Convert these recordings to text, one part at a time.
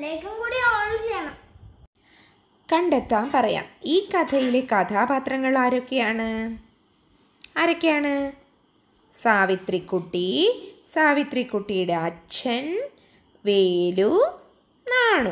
രണ്ടിലേക്കും കൂടി ഓൾവ് ചെയ്യണം കണ്ടെത്താൻ പറയാം ഈ കഥയിലെ കഥാപാത്രങ്ങൾ ആരൊക്കെയാണ് ആരൊക്കെയാണ് സാവിത്രിക്കുട്ടി സാവിത്രിക്കുട്ടിയുടെ അച്ഛൻ വേലു നാണു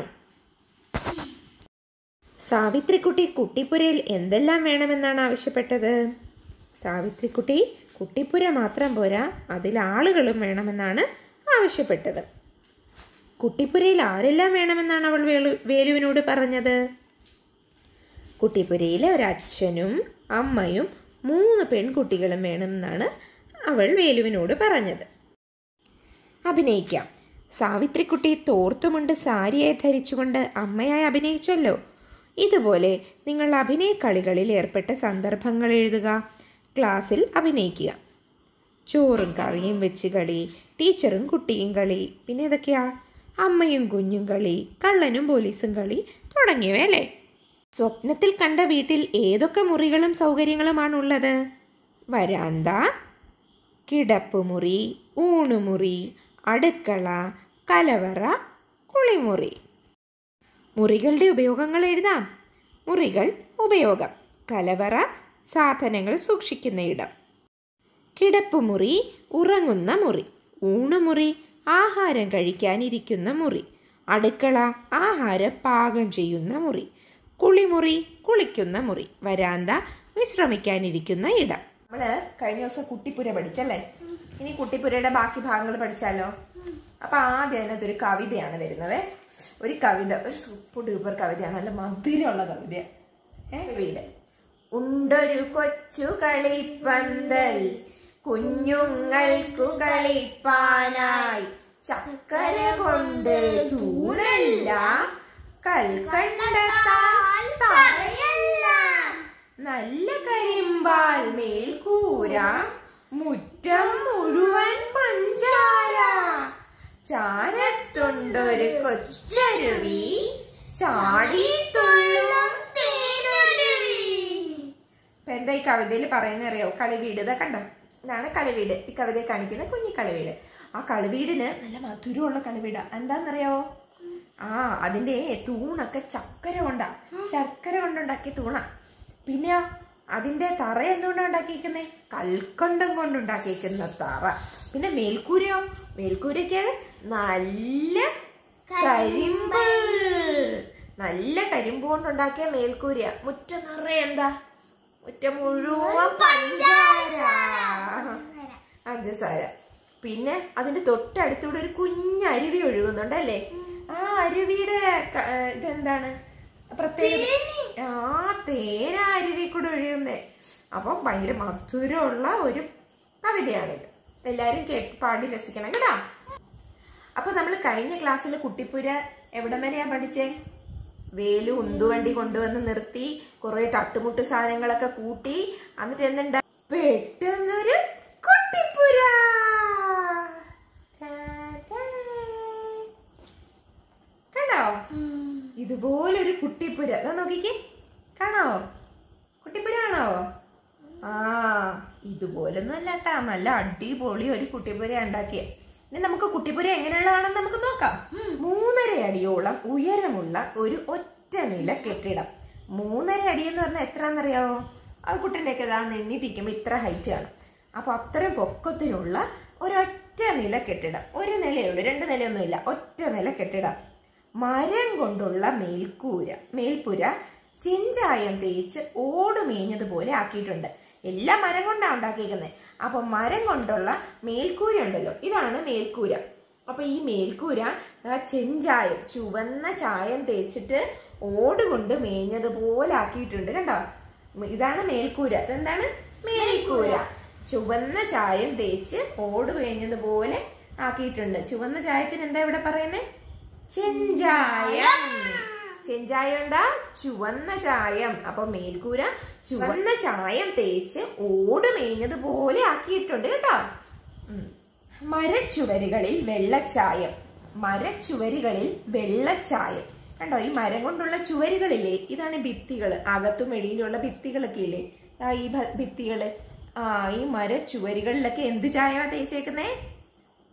സാവിത്രിക്കുട്ടി കുട്ടിപ്പുരയിൽ എന്തെല്ലാം വേണമെന്നാണ് ആവശ്യപ്പെട്ടത് സാവിത്രിക്കുട്ടി കുട്ടിപ്പുര മാത്രം പോരാ അതിൽ ആളുകളും വേണമെന്നാണ് ആവശ്യപ്പെട്ടത് കുട്ടിപ്പുരയിൽ ആരെല്ലാം വേണമെന്നാണ് അവൾ വേലു വേലുവിനോട് പറഞ്ഞത് കുട്ടിപ്പുരയിൽ ഒരച്ഛനും അമ്മയും മൂന്ന് പെൺകുട്ടികളും വേണമെന്നാണ് അവൾ വേലുവിനോട് പറഞ്ഞത് അഭിനയിക്കാം സാവിത്രിക്കുട്ടി തോർത്തുമുണ്ട് സാരിയായി ധരിച്ചുകൊണ്ട് അമ്മയായി അഭിനയിച്ചല്ലോ ഇതുപോലെ നിങ്ങൾ അഭിനയ കളികളിൽ ഏർപ്പെട്ട സന്ദർഭങ്ങൾ എഴുതുക ക്ലാസ്സിൽ അഭിനയിക്കുക ചോറും കറിയും വെച്ച് കളി ടീച്ചറും കുട്ടിയും കളി പിന്നെ ഏതൊക്കെയാ അമ്മയും കുഞ്ഞും കളി കള്ളനും പോലീസും കളി തുടങ്ങിയവ അല്ലേ സ്വപ്നത്തിൽ കണ്ട വീട്ടിൽ ഏതൊക്കെ മുറികളും സൗകര്യങ്ങളുമാണുള്ളത് വരാന്ത കിടപ്പുമുറി ഊണുമുറി അടുക്കള കലവറ കുളിമുറി മുറികളുടെ ഉപയോഗങ്ങൾ എഴുതാം മുറികൾ ഉപയോഗം കലവറ സാധനങ്ങൾ സൂക്ഷിക്കുന്ന ഇടം കിടപ്പുമുറി ഉറങ്ങുന്ന മുറി ഊണുമുറി ആഹാരം കഴിക്കാനിരിക്കുന്ന മുറി അടുക്കള ആഹാരം പാകം ചെയ്യുന്ന മുറി കുളിമുറി കുളിക്കുന്ന മുറി വരാന്ത വിശ്രമിക്കാനിരിക്കുന്ന ഇടം നമ്മള് കഴിഞ്ഞ ദിവസം കുട്ടിപ്പുര പഠിച്ചല്ലേ ഇനി കുട്ടിപ്പുരയുടെ ബാക്കി ഭാഗങ്ങൾ പഠിച്ചാലോ അപ്പൊ ആദ്യം അതിനകത്തൊരു കവിതയാണ് വരുന്നത് ഒരു കവിത ഒരു സൂപ്പർ ഡൂപ്പർ കവിതയാണ് നല്ല മധുരമുള്ള കവിത ഏ വീട് ഉണ്ടൊരു കൊച്ചു കളിപ്പന്തൽ കുഞ്ഞുങ്ങൾക്കു കളിപ്പാനായി ചക്കര കൊണ്ട് തൂണല്ല കൽക്കണ്ടത്താൽ തറയല്ല നല്ല കരിമ്പാൽ മേൽക്കൂര മുറ്റം മുഴുവൻ പഞ്ചാര ചാരത്തുണ്ടൊരു കൊച്ചരുവി ചാടി തുള്ളും തേനരുവി ഇപ്പൊ എന്താ ഈ കവിതയിൽ പറയുന്നത് അറിയോ കളിവീട് ഇതാ കണ്ടോ ഇതാണ് കളിവീട് ഈ കവിതയിൽ കാണിക്കുന്ന കുഞ്ഞി കളിവീട് ആ കളിവീടിന് നല്ല മധുരമുള്ള കളിവീടാ എന്താന്നറിയാവോ ആ അതിന്റെ തൂണൊക്കെ ചക്കര കൊണ്ടാ ശർക്കര കൊണ്ടുണ്ടാക്കിയ തൂണാ പിന്നെയോ അതിന്റെ തറ എന്തുകൊണ്ടാ ഉണ്ടാക്കിയിരിക്കുന്നേ കൽക്കൊണ്ടം കൊണ്ടുണ്ടാക്കിയിരിക്കുന്ന തറ പിന്നെ മേൽക്കൂരയോ മേൽക്കൂരയ്ക്ക് നല്ല കരിമ്പ് നല്ല കരിമ്പ് കൊണ്ടുണ്ടാക്കിയ മേൽക്കൂര മുറ്റം നിറയെ എന്താ മുറ്റം മുഴുവൻ പഞ്ചാര പഞ്ചസാര പിന്നെ അതിന്റെ തൊട്ടടുത്തൂടെ ഒരു കുഞ്ഞ് അരുവി ഒഴുകുന്നുണ്ട് അല്ലേ ആ അരുവിയുടെ ക- ഏ, ഇതെന്താണ് പ്രത്യേക ആ തേന അരുവി കൂടെ ഒഴുകുന്നേ അപ്പം ഭയങ്കര മധുരമുള്ള ഒരു കവിതയാണിത് എല്ലാരും കേട്ട് പാടി രസിക്കണം കേട്ടാ അപ്പൊ നമ്മൾ കഴിഞ്ഞ ക്ലാസ്സിൽ കുട്ടിപ്പുര എവിടം വരെയാ പഠിച്ചേ വേലു ഉന്തുവണ്ടി കൊണ്ടുവന്ന് നിർത്തി കുറെ തട്ടുമുട്ട് സാധനങ്ങളൊക്കെ കൂട്ടി എന്നിട്ട് എന്തുണ്ടാ പെട്ടെന്നൊരു കുട്ടിപ്പുര ടാ-ടാ. കണ്ടോ ഇതുപോലൊരു കുട്ടിപ്പുര അതാ നോക്കിക്കേ കാണാവോ കുട്ടിപ്പുര ആണോ ആ ഇതുപോലൊന്നും അല്ല കേട്ടാ നല്ല അടിപൊളി ഒരു കുട്ടിപ്പുര ഉണ്ടാക്കിയ ഇനി നമുക്ക് കുട്ടിപ്പുര എങ്ങനെയുള്ളതാണെന്ന് നമുക്ക് നോക്കാം മൂന്നര അടിയോളം ഉയരമുള്ള ഒരു ഒറ്റ നില കെട്ടിടം മൂന്നര അടി എന്ന് പറഞ്ഞാൽ എത്രയാണെന്നറിയാവോ ആ കുട്ടൻ്റെയൊക്കെ ഇതാ നിന്നിട്ടിരിക്കുമ്പോൾ ഇത്ര ഹൈറ്റ് ആണ് അപ്പൊ അത്രയും പൊക്കത്തിനുള്ള ഒരൊറ്റ നില കെട്ടിടം ഒരു നിലയേ ഉള്ളൂ രണ്ട് നിലയൊന്നുമില്ല ഒറ്റ നില കെട്ടിടം മരം കൊണ്ടുള്ള മേൽക്കൂര മേൽപ്പുര ചെഞ്ചായം തേച്ച് ഓട് മേഞ്ഞതുപോലെ ആക്കിയിട്ടുണ്ട് എല്ലാം മരം കൊണ്ടാണ് ഉണ്ടാക്കിയിരിക്കുന്നത് അപ്പൊ മരം കൊണ്ടുള്ള മേൽക്കൂര ഉണ്ടല്ലോ ഇതാണ് മേൽക്കൂര അപ്പൊ ഈ മേൽക്കൂര ആ ചെഞ്ചായം ചുവന്ന ചായം തേച്ചിട്ട് ഓട് കൊണ്ട് മേഞ്ഞതുപോലെ ആക്കിയിട്ടുണ്ട് കണ്ടോ ഇതാണ് മേൽക്കൂര ഇതെന്താണ് മേൽക്കൂര ചുവന്ന ചായം തേച്ച് ഓട് മേഞ്ഞതുപോലെ ആക്കിയിട്ടുണ്ട് ചുവന്ന ചായത്തിന് എന്താ ഇവിടെ പറയുന്നേ ചെഞ്ചായം ചെഞ്ചായം എന്താ ചുവന്ന ചായം അപ്പൊ മേൽക്കൂര ചുവന്ന ചായം തേച്ച് ഓട് മേഞ്ഞതുപോലെ ആക്കിയിട്ടുണ്ട് കേട്ടോ ഉം. മരച്ചുവരുകളിൽ വെള്ളച്ചായം മരച്ചുവരുകളിൽ വെള്ളച്ചായം കണ്ടോ ഈ മരം കൊണ്ടുള്ള ചുവരുകളില്ലേ ഇതാണ് ഭിത്തികൾ അകത്തും വെളിയിലുള്ള ഭിത്തികളൊക്കെ ഇല്ലേ ആ ഈ ഭ- ഭിത്തികള് ആ ഈ മരച്ചുവരുകളിലൊക്കെ എന്ത് ചായമാ തേച്ചേക്കുന്നേ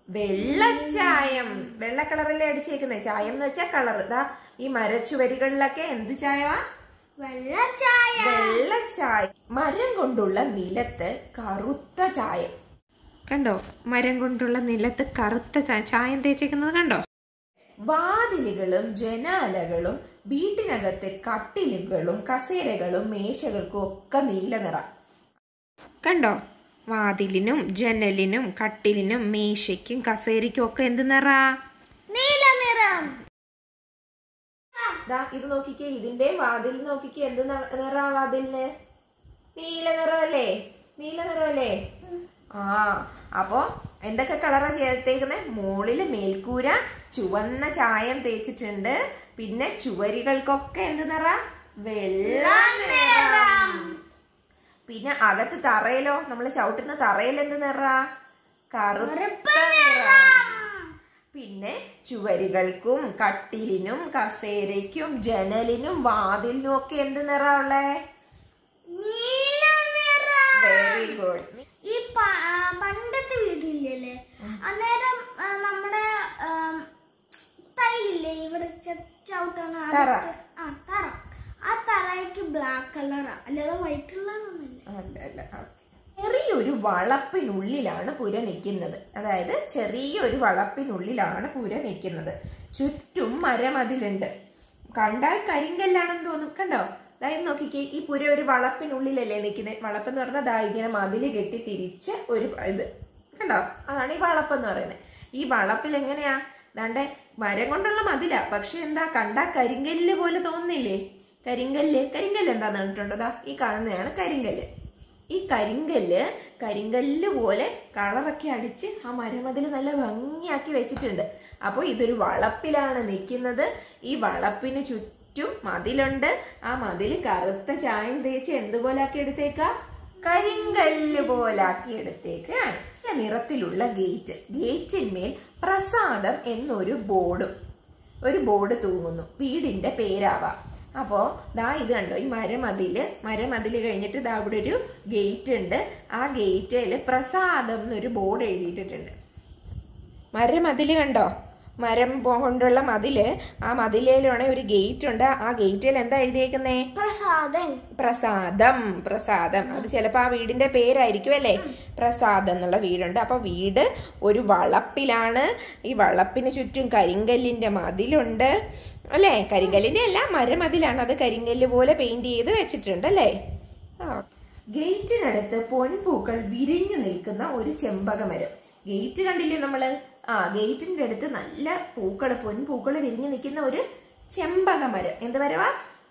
വെള്ളച്ചായം വെള്ള കളറല്ലേ അടിച്ചേക്കുന്നത് ചായം എന്ന് വെച്ചാൽ കളർ ഇതാ ഈ മരച്ചുവരികളിലൊക്കെ എന്ത് ചായവാ വെള്ളച്ചായ വെള്ളച്ചായം മരം കൊണ്ടുള്ള നിലത്ത് കറുത്ത ചായം കണ്ടോ മരം കൊണ്ടുള്ള നിലത്ത് കറുത്ത ചായ- ചായം തേച്ചേക്കുന്നത് കണ്ടോ വാതിലുകളും ജനാലകളും വീട്ടിനകത്തെ കട്ടിലുകളും കസേരകളും മേശകൾക്കും ഒക്കെ നീല നിറം കണ്ടോ വാതിലിനും ജനലിനും കട്ടിലിനും മേശയ്ക്കും കസേരയ്ക്കും ഒക്കെ എന്ത് നിറ നീല നിറം ദാ ഇത് നോക്കിക്കേ ഇതിന്റെ വാതിൽ നോക്കിക്കേ എന്ത് ന- നിറാ വാതിലിന് നീല നിറമല്ലേ നീല നിറമല്ലേ ആ അപ്പോ എന്തൊക്കെ കളറാ ചേർത്തേക്കുന്നത് മുകളില് മേൽക്കൂര ചുവന്ന ചായം തേച്ചിട്ടുണ്ട് പിന്നെ ചുവരികൾക്കൊക്കെ എന്ത് നിറ വെള്ള നിറം പിന്നെ അകത്ത് തറയിലോ നമ്മൾ ചവിട്ടുന്ന തറയിൽ എന്ത് നിറ കറുത്ത നിറം പിന്നെ ചുവരുകൾക്കും കട്ടിലിനും കസേരയ്ക്കും ജനലിനും വാതിലിനും ഒക്കെ എന്ത് നിറ ഉള്ളേ നീല നിറം വെരി ഗുഡ് ഈ പ- ആ, പണ്ടത്തെ വീട്ടില്ലേ അന്നേരം ആ, നമ്മുടെ ആം, ടൈലില്ലേ ഇവിടെ ചവിട്ടാണ് തറ. ആ തറ ആ തറയ്ക്ക് ബ്ലാക്ക് കളറാ അല്ലാതെ വൈറ്റ് കളറൊന്നുമില്ല അല്ല അല്ല ആ. ചെറിയൊരു വളപ്പിനുള്ളിലാണ് പുര നിൽക്കുന്നത് അതായത് ചെറിയൊരു വളപ്പിനുള്ളിലാണ് പുര നിൽക്കുന്നത് ചുറ്റും മരമതിലുണ്ട് കണ്ടാൽ കരിങ്കല്ലാണെന്ന് തോന്നും കണ്ടോ അതായത് നോക്കിക്കേ ഈ പുര ഒരു വളപ്പിനുള്ളിലല്ലേ നിൽക്കുന്നത് വളപ്പെന്ന് പറഞ്ഞാൽ ദാ ഇങ്ങനെ മതില് കെട്ടി തിരിച്ച് ഒരു ഇത് കണ്ടോ അതാണ് ഈ വളപ്പെന്ന് പറയുന്നത് ഈ വളപ്പിൽ എങ്ങനെയാ ദാണ്ടെ മരം കൊണ്ടുള്ള മതിലാ പക്ഷെ എന്താ കണ്ടാ കരിങ്കല്ല് പോലെ തോന്നുന്നില്ലേ കരിങ്കല്ല് കരിങ്കല്ല് എന്താന്ന് കണ്ടിട്ടുണ്ടോ ദാ ഈ കാണുന്നതാണ് കരിങ്കല്ല് ഈ കരിങ്കല്ല് കരിങ്കല്ല് പോലെ കളറൊക്കെ അടിച്ച് ആ മരമതിൽ നല്ല ഭംഗിയാക്കി വെച്ചിട്ടുണ്ട് അപ്പോൾ ഇതൊരു വളപ്പിലാണ് നിൽക്കുന്നത് ഈ വളപ്പിന് ചുറ്റും മതിലുണ്ട് ആ മതിൽ കറുത്ത ചായം തേച്ച് എന്തുപോലാക്കി എടുത്തേക്ക കരിങ്കല്ല് പോലാക്കി എടുത്തേക്കാണ് നല്ല നിറത്തിലുള്ള ഗേറ്റ് ഗേറ്റിന്മേൽ പ്രസാദം എന്നൊരു ബോർഡും ഒരു ബോർഡ് തൂങ്ങുന്നു വീടിന്റെ പേരാവാം അപ്പോ ദാ ഇത് കണ്ടോ ഈ മരമതില് മരമതില് കഴിഞ്ഞിട്ട് ദാ ഇവിടെ ഒരു ഗേറ്റ് ഉണ്ട് ആ ഗേറ്റില് പ്രസാദം എന്നൊരു ബോർഡ് എഴുതിയിട്ടിട്ടുണ്ട് മരമതില് കണ്ടോ മരം പോ- കൊണ്ടുള്ള മതില് ആ മതിലേലാണ് ഒരു ഗേറ്റ് ഉണ്ട് ആ ഗേറ്റിൽ എന്താ എഴുതിയേക്കുന്നേ പ്രസാദൻ പ്രസാദം പ്രസാദം അത് ചിലപ്പോ ആ വീടിന്റെ പേരായിരിക്കും അല്ലേ പ്രസാദം എന്നുള്ള വീടുണ്ട് അപ്പൊ വീട് ഒരു വളപ്പിലാണ് ഈ വളപ്പിന് ചുറ്റും കരിങ്കല്ലിന്റെ മതിലുണ്ട് അല്ലേ കരിങ്കല്ലിന്റെ അല്ല മരമതിലാണ് അത് കരിങ്കല്ല് പോലെ പെയിന്റ് ചെയ്ത് വെച്ചിട്ടുണ്ട് അല്ലേ ആ ഗേറ്റിനടുത്ത് പൊൻപൂക്കൾ വിരിഞ്ഞു നിൽക്കുന്ന ഒരു ചെമ്പകമരം ഗേറ്റ് കണ്ടില്ലേ നമ്മള് ആ ഗേറ്റിന്റെ അടുത്ത് നല്ല പൂക്കള് പൊൻപൂക്കള് വിരിഞ്ഞു നിൽക്കുന്ന ഒരു ചെമ്പകമരം എന്ത് മരവാ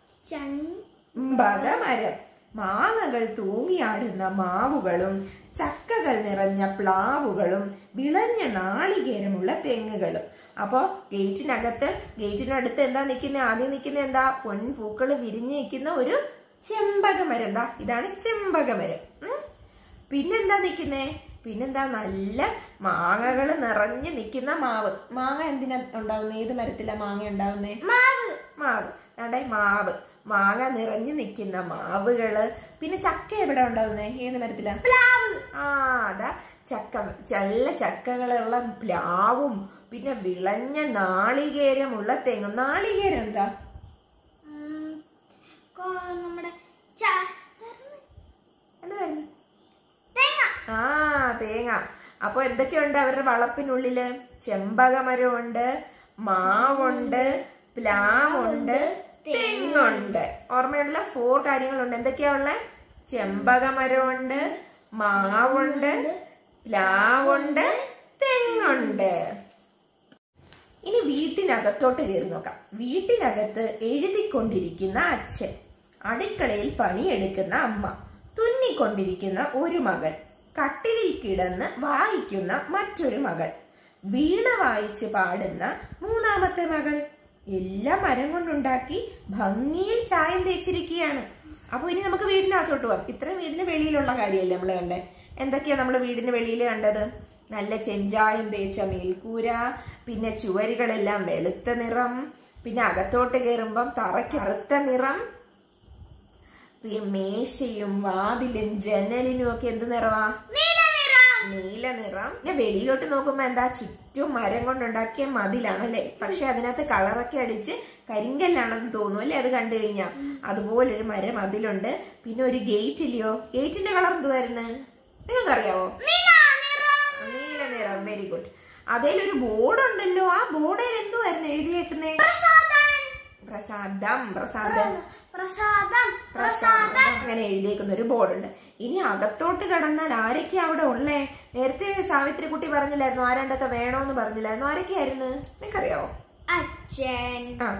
ചെമ്പകമരം മാങ്ങകൾ തൂങ്ങിയാടുന്ന മാവുകളും ചക്കകൾ നിറഞ്ഞ പ്ലാവുകളും വിളഞ്ഞ നാളികേരമുള്ള തെങ്ങുകളും അപ്പോ ഗേറ്റിനകത്ത് ഗേറ്റിനടുത്ത് എന്താ നിൽക്കുന്ന ആദ്യം നിൽക്കുന്ന എന്താ പൊൻപൂക്കള് വിരിഞ്ഞു നിൽക്കുന്ന ഒരു ചെമ്പകമരം എന്താ ഇതാണ് ചെമ്പകമരം ഉം. പിന്നെന്താ നിൽക്കുന്നേ പിന്നെന്താ നല്ല മാങ്ങകൾ നിറഞ്ഞു നിൽക്കുന്ന മാവ് മാങ്ങ എന്തിനാ ഉണ്ടാവുന്നത് ഏത് മരത്തിലാ മാങ്ങ ഉണ്ടാവുന്നേ മാവ് മാവ് അവിടെ മാവ് മാങ്ങ നിറഞ്ഞു നിൽക്കുന്ന മാവുകള് പിന്നെ ചക്ക എവിടെ ഉണ്ടാവുന്നേ ഏത് മരത്തിലാ പ്ലാവ് ആ അതാ ചക്ക നല്ല ചക്കകളുള്ള പ്ലാവും പിന്നെ വിളഞ്ഞ നാളികേരമുള്ള തെങ്ങും നാളികേരം എന്താ ഉം, കൊ- നമ്മുടെ ച- എന്താ പറയുന്നത് തേങ്ങ ആ തേങ്ങ അപ്പൊ എന്തൊക്കെയുണ്ട് അവരുടെ വളപ്പിനുള്ളില് ചെമ്പകമരമുണ്ട് മാവുണ്ട് പ്ലാവുണ്ട് തെങ്ങുണ്ട് ഓർമ്മയുള്ള ഫോർ കാര്യങ്ങളുണ്ട് എന്തൊക്കെയാ ഉള്ളത് ചെമ്പകമരമുണ്ട് മാവുണ്ട് പ്ലാവുണ്ട് തെങ്ങുണ്ട് ഇനി വീട്ടിനകത്തോട്ട് കയറി നോക്കാം വീട്ടിനകത്ത് എഴുതിക്കൊണ്ടിരിക്കുന്ന അച്ഛൻ അടുക്കളയിൽ പണിയെടുക്കുന്ന അമ്മ തുന്നിക്കൊണ്ടിരിക്കുന്ന ഒരു മകൾ കട്ടിലിൽ കിടന്ന് വായിക്കുന്ന മറ്റൊരു മകൾ വീണ വായിച്ച് പാടുന്ന മൂന്നാമത്തെ മകൾ എല്ലാം മരം കൊണ്ടുണ്ടാക്കി ഭംഗിയിൽ ചായം തേച്ചിരിക്കുകയാണ് അപ്പൊ ഇനി നമുക്ക് വീടിനകത്തോട്ട് പോവാം ഇത്രയും വീടിന് വെളിയിലുള്ള കാര്യമല്ലേ നമ്മൾ കണ്ടേ എന്തൊക്കെയാ നമ്മൾ വീടിന് വെളിയിൽ കണ്ടത് നല്ല ചെഞ്ചായം തേച്ച മേൽക്കൂര പിന്നെ ചുവരുകളെല്ലാം വെളുത്ത നിറം പിന്നെ അകത്തോട്ട് കയറുമ്പം തറയ്ക്ക് കറുത്ത നിറം പിന്നെ മേശയും വാതിലും ജനലിനും ഒക്കെ എന്ത് നിറവാ നീല നിറം നീല നിറം പിന്നെ വെളിയിലോട്ട് നോക്കുമ്പോ എന്താ ചുറ്റും മരം കൊണ്ടുണ്ടാക്കിയ മതിലാണ് അല്ലെ പക്ഷെ അതിനകത്ത് കളറൊക്കെ അടിച്ച് കരിങ്കല്ലാണെന്ന് തോന്നുന്നു അല്ലെ അത് കണ്ടു കഴിഞ്ഞാ അതുപോലൊരു മരം അതിലുണ്ട് പിന്നെ ഒരു ഗേറ്റ് ഇല്ലയോ ഗേറ്റിന്റെ കളർ എന്തുവായിരുന്നു നിങ്ങൾക്കറിയാവോ നീല നിറം വെരി ഗുഡ് അതേലൊരു ബോർഡ് ഉണ്ടല്ലോ ആ ബോർഡിൽ എന്തുവായിരുന്നു എഴുതിയേക്കുന്നേ പ്രസാദം പ്രസാദം പ്രസാദം പ്രസാദം അങ്ങനെ എഴുതിയേക്കുന്ന ഒരു ബോർഡുണ്ട് ഇനി അകത്തോട്ട് കടന്നാൽ ആരൊക്കെയാ അവിടെ ഉള്ളേ നേരത്തെ സാവിത്രി കുട്ടി പറഞ്ഞില്ലായിരുന്നു ആരാണ്ടൊക്കെ വേണോന്ന് പറഞ്ഞില്ലായിരുന്നു ആരൊക്കെയായിരുന്നു നിനക്കറിയാവോ അച്ഛൻ ആ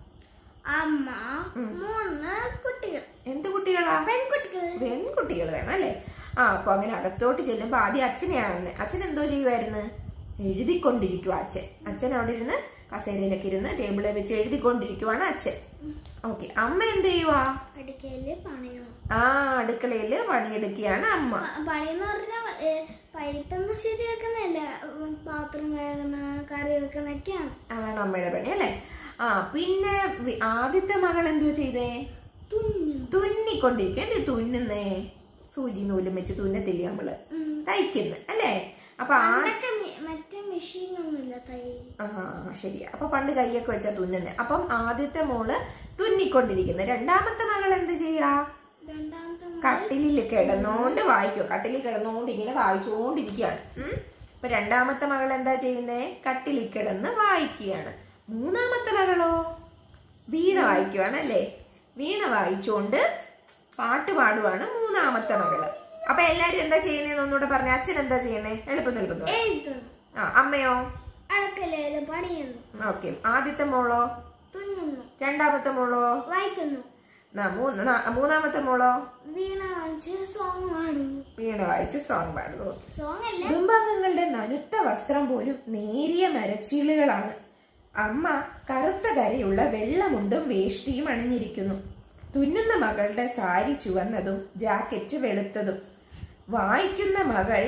അമ്മ മൂന്ന് കുട്ടികൾ എന്ത് കുട്ടികളാ പെൺകുട്ടികൾ പെൺകുട്ടികൾ വേണം അല്ലേ ആ അപ്പൊ അങ്ങനെ അകത്തോട്ട് ചെല്ലുമ്പോ ആദ്യം അച്ഛനെയാണെന്ന് അച്ഛൻ എന്തോ ചെയ്യുമായിരുന്നു എഴുതിക്കൊണ്ടിരിക്കുക അച്ഛൻ അച്ഛൻ അവിടെ ഇരുന്ന് കസേരയിലൊക്കെ ഇരുന്ന് ടേബിളിൽ വെച്ച് എഴുതിക്കൊണ്ടിരിക്കുവാണ് അച്ഛൻ ഓക്കെ അമ്മ എന്ത് ചെയ്യുവാ അടുക്കയില് പണിയോ ആ അടുക്കളയില് പണിയെടുക്കുകയാണ് അമ്മ പണിയെന്ന് പറഞ്ഞാൽ പൈപ്പൊന്നും ശരി വെക്കുന്നല്ല പാത്രം കഴുകുന്ന കറി വെക്കുന്നൊക്കെയാണ് അതാണ് അമ്മയുടെ പണി അല്ലേ ആ പിന്നെ വി- ആദ്യത്തെ മകൾ എന്തോ ചെയ്തേ തുന്നും തുന്നിക്കൊണ്ടിരിക്കുക എന്ത് തുന്നുന്നേ സൂചി നൂലും വെച്ച് തുന്നത്തില്ലേ നമ്മള് തയ്ക്കുന്നു അല്ലേ അപ്പൊ ആ അതൊക്കെ മി- മറ്റേ മെഷീനൊന്നുമില്ല തൈ ആ ശരിയാ അപ്പൊ പണ്ട് കൈയൊക്കെ വെച്ചാ തുന്നുന്നത് അപ്പം ആദ്യത്തെ മോള് തുന്നിക്കൊണ്ടിരിക്കുന്നു രണ്ടാമത്തെ മകൾ എന്ത് ചെയ്യാ രണ്ടാമത്തെ മ- കട്ടിലിൽ കിടന്നോണ്ട് വായിക്കും കട്ടിലിൽ കിടന്നോണ്ട് ഇങ്ങനെ വായിച്ചുകൊണ്ടിരിക്കുകയാണ് ഉം. അപ്പൊ രണ്ടാമത്തെ മകൾ എന്താ ചെയ്യുന്നേ കട്ടിലിൽ കിടന്ന് വായിക്കുകയാണ് മൂന്നാമത്തെ മകളോ വീണ വായിക്കുവാണ് അല്ലേ വീണ വായിച്ചുകൊണ്ട് പാട്ട് പാടുവാണ് മൂന്നാമത്തെ മകള് അപ്പൊ എല്ലാരും എന്താ ചെയ്യുന്നതെന്ന് ഒന്നുകൂടെ പറഞ്ഞ അച്ഛൻ എന്താ ചെയ്യുന്നേ എളുപ്പം എളുപ്പം പറ. എഴുതുന്നു ആ അമ്മയോ അടുക്കളയില് പണിയുന്നു ഓക്കെ ആദ്യത്തെ മോളോ തുന്നുന്നു രണ്ടാമത്തെ മോളോ വായിക്കുന്നു ന- മൂന്ന്- ന- മൂന്നാമത്തെ മോളോ വീണ വായിച്ച് സോങ് പാടുന്നു വീണ വായിച്ച് സോങ് പാടുന്നു സോങ് അല്ല കുടുംബാംഗങ്ങളുടെ നനുത്ത വസ്ത്രം പോലും നേരിയ മരച്ചീളുകളാണ് അമ്മ കറുത്ത കരയുള്ള വെള്ളമുണ്ടും വേഷ്ടിയും അണിഞ്ഞിരിക്കുന്നു തുന്നുന്ന മകളുടെ സാരി ചുവന്നതും ജാക്കറ്റ് വെളുത്തതും വായിക്കുന്ന മകൾ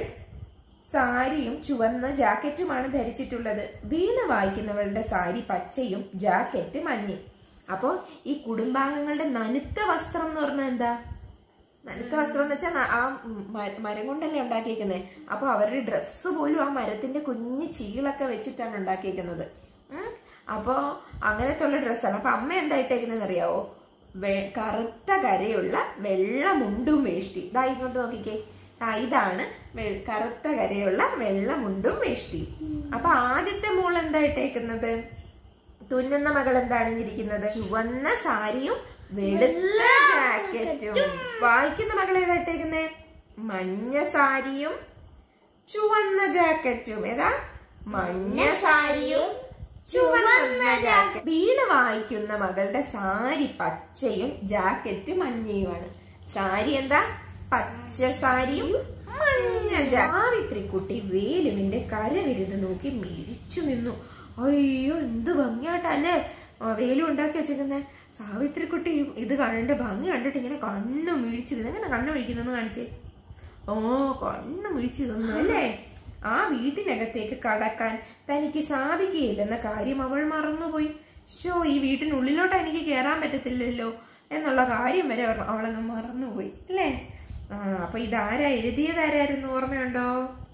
സാരിയും ചുവന്ന ജാക്കറ്റുമാണ് ധരിച്ചിട്ടുള്ളത് വീണ വായിക്കുന്നവളുടെ സാരി പച്ചയും ജാക്കറ്റ് മഞ്ഞയും അപ്പോ ഈ കുടുംബാംഗങ്ങളുടെ നനുത്ത വസ്ത്രം എന്ന് പറഞ്ഞാൽ എന്താ നനുത്ത വസ്ത്രം എന്ന് വെച്ചാൽ ആ മ- മരം കൊണ്ടല്ലേ ഉണ്ടാക്കിയേക്കുന്നത് അപ്പൊ അവരുടെ ഡ്രസ്സ് പോലും ആ മരത്തിന്റെ കുഞ്ഞു ചീളൊക്കെ വെച്ചിട്ടാണ് ഉണ്ടാക്കിയേക്കുന്നത് ഉം. അപ്പൊ അങ്ങനത്തെ ഉള്ള ഡ്രസ്സാണ് അപ്പൊ അമ്മ എന്താ ഇട്ടേക്കുന്നതെന്ന് അറിയാവോ വെ- കറുത്ത കരയുള്ള വെള്ള മുണ്ടും വേഷ്ടി ഇതാ ഇങ്ങോട്ട് നോക്കിക്കേ ആ ഇതാണ് വെ- കറുത്ത കരയുള്ള വെള്ള മുണ്ടും വേഷ്ടി അപ്പൊ ആദ്യത്തെ മോൾ എന്താ ഇട്ടേക്കുന്നത് തുന്നുന്ന മകൾ എന്താണ് ഇരിക്കുന്നത് ചുവന്ന സാരിയും വെളുത്ത ജാക്കറ്റും വായിക്കുന്ന മകൾ ഏതാ ഇട്ടേക്കുന്നേ മഞ്ഞ സാരിയും ചുവന്ന ജാക്കറ്റും ഏതാ മഞ്ഞ സാരിയും ചുവന്ന ജാക്കറ്റ് വീണ വായിക്കുന്ന മകളുടെ സാരി പച്ചയും ജാക്കറ്റ് മഞ്ഞയുമാണ് സാരി എന്താ പച്ച സാരിയും മഞ്ഞ ജാ- സാവിത്രിക്കുട്ടി വേലുവിന്റെ കരവിരുന്ന് നോക്കി മിഴിച്ചു നിന്നു അയ്യോ എന്ത് ഭംഗിയായിട്ടല്ലേ ആ, വേലു ഉണ്ടാക്കി വെച്ചിരിക്കുന്നെ സാവിത്രിക്കുട്ടി ഇത് കണ്ട് ഭംഗി കണ്ടിട്ട് ഇങ്ങനെ കണ്ണു മിഴിച്ചു നിന്നു എങ്ങനെ കണ്ണു മിഴിക്കുന്നെന്ന് കാണിച്ചേ ഓ കണ്ണു മിഴിച്ചു നിന്നു അല്ലേ ആ വീട്ടിനകത്തേക്ക് കടക്കാൻ തനിക്ക് സാധിക്കുകയില്ലെന്ന കാര്യം അവൾ മറന്നുപോയി ഷോ ഈ വീട്ടിനുള്ളിലോട്ട് എനിക്ക് കയറാൻ പറ്റത്തില്ലല്ലോ എന്നുള്ള കാര്യം വരെ അവൾ- അവളങ്ങ് മറന്നുപോയി അല്ലേ ആ അപ്പൊ ഇതാരാ എഴുതിയതാരായിരുന്നു ഓർമ്മയുണ്ടോ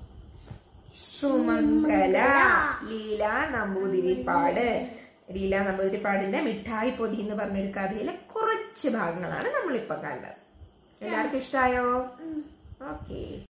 സുമംഗല ലീല നമ്പൂതിരിപ്പാട് ലീല നമ്പൂതിരിപ്പാടിന്റെ മിഠായി പൊതി എന്ന് പറഞ്ഞൊരു കഥയിലെ കുറച്ച് ഭാഗങ്ങളാണ് നമ്മളിപ്പോ കണ്ടത് എല്ലാവർക്കും ഇഷ്ടായോ ഓക്കേ